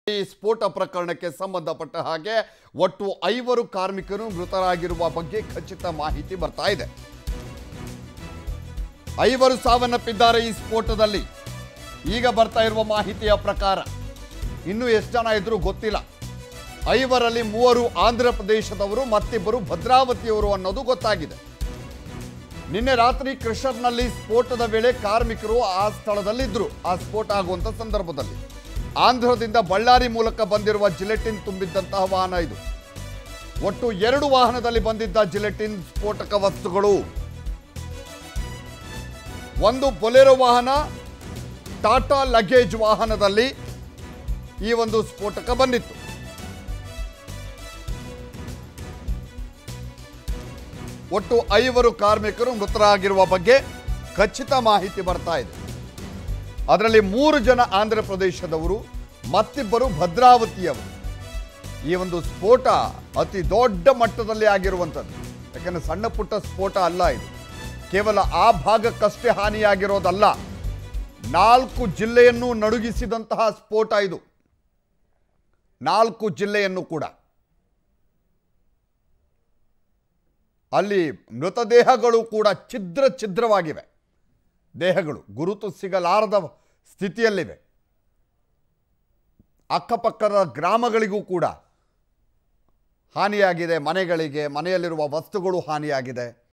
ಈ ಸ್ಫೋಟ ಪ್ರಕರಣಕ್ಕೆ ಸಂಬಂಧಪಟ್ಟ ಹಾಗೆ ಒಟ್ಟು ಐವರು ಕಾರ್ಮಿಕರು ಮೃತರಾಗಿರುವ ಬಗ್ಗೆ ಖಚಿತ ಮಾಹಿತಿ ಬರ್ತಾ ಇದೆ ಐವರು ಸಾವನ್ನಪ್ಪಿದ್ದಾರೆ ಈ ಸ್ಫೋಟದಲ್ಲಿ ಈಗ ಬರ್ತಾ ಇರುವ ಮಾಹಿತಿಯ ಪ್ರಕಾರ ಇನ್ನೂ ಎಷ್ಟು ಜನ ಇದ್ರೂ ಗೊತ್ತಿಲ್ಲ ಐವರಲ್ಲಿ ಮೂವರು ಆಂಧ್ರ ಪ್ರದೇಶದವರು ಮತ್ತಿಬ್ಬರು ಭದ್ರಾವತಿಯವರು ಅನ್ನೋದು ಗೊತ್ತಾಗಿದೆ ನಿನ್ನೆ ರಾತ್ರಿ ಕ್ರಷರ್ನಲ್ಲಿ ಸ್ಫೋಟದ ವೇಳೆ ಕಾರ್ಮಿಕರು ಆ ಸ್ಥಳದಲ್ಲಿದ್ದರು ಆ ಸ್ಫೋಟ ಆಗುವಂಥ ಸಂದರ್ಭದಲ್ಲಿ ಆಂಧ್ರದಿಂದ ಬಳ್ಳಾರಿ ಮೂಲಕ ಬಂದಿರುವ ಜಿಲೆಟಿನ್ ತುಂಬಿದ್ದಂತಹ ವಾಹನ ಇದು ಒಟ್ಟು ಎರಡು ವಾಹನದಲ್ಲಿ ಬಂದಿದ್ದ ಜಿಲೆಟಿನ್ ಸ್ಫೋಟಕ ವಸ್ತುಗಳು ಒಂದು ಬೊಲೆರೋ ವಾಹನ ಟಾಟಾ ಲಗೇಜ್ ವಾಹನದಲ್ಲಿ ಈ ಒಂದು ಸ್ಫೋಟಕ ಬಂದಿತ್ತು ಒಟ್ಟು ಐವರು ಕಾರ್ಮಿಕರು ಮೃತರಾಗಿರುವ ಬಗ್ಗೆ ಖಚಿತ ಮಾಹಿತಿ ಬರ್ತಾ ಇದೆ ಅದರಲ್ಲಿ ಮೂರು ಜನ ಆಂಧ್ರ ಪ್ರದೇಶದವರು ಮತ್ತಿಬ್ಬರು ಭದ್ರಾವತಿಯವರು ಈ ಒಂದು ಸ್ಫೋಟ ಅತಿ ದೊಡ್ಡ ಮಟ್ಟದಲ್ಲಿ ಆಗಿರುವಂಥದ್ದು ಯಾಕಂದ್ರೆ ಸಣ್ಣ ಪುಟ್ಟ ಸ್ಫೋಟ ಅಲ್ಲ ಇದು ಕೇವಲ ಆ ಭಾಗಕ್ಕಷ್ಟೇ ಹಾನಿಯಾಗಿರೋದಲ್ಲ ನಾಲ್ಕು ಜಿಲ್ಲೆಯನ್ನು ನಡುಗಿಸಿದಂತಹ ಸ್ಫೋಟ ಇದು ನಾಲ್ಕು ಜಿಲ್ಲೆಯನ್ನು ಕೂಡ ಅಲ್ಲಿ ಮೃತದೇಹಗಳು ಕೂಡ ಛಿದ್ರ ಛಿದ್ರವಾಗಿವೆ ದೇಹಗಳು ಗುರುತು ಸಿಗಲಾರದ ಸ್ಥಿತಿಯಲ್ಲಿವೆ ಅಕ್ಕಪಕ್ಕದ ಗ್ರಾಮಗಳಿಗೂ ಕೂಡ ಹಾನಿಯಾಗಿದೆ ಮನೆಗಳಿಗೆ ಮನೆಯಲ್ಲಿರುವ ವಸ್ತುಗಳು ಹಾನಿಯಾಗಿದೆ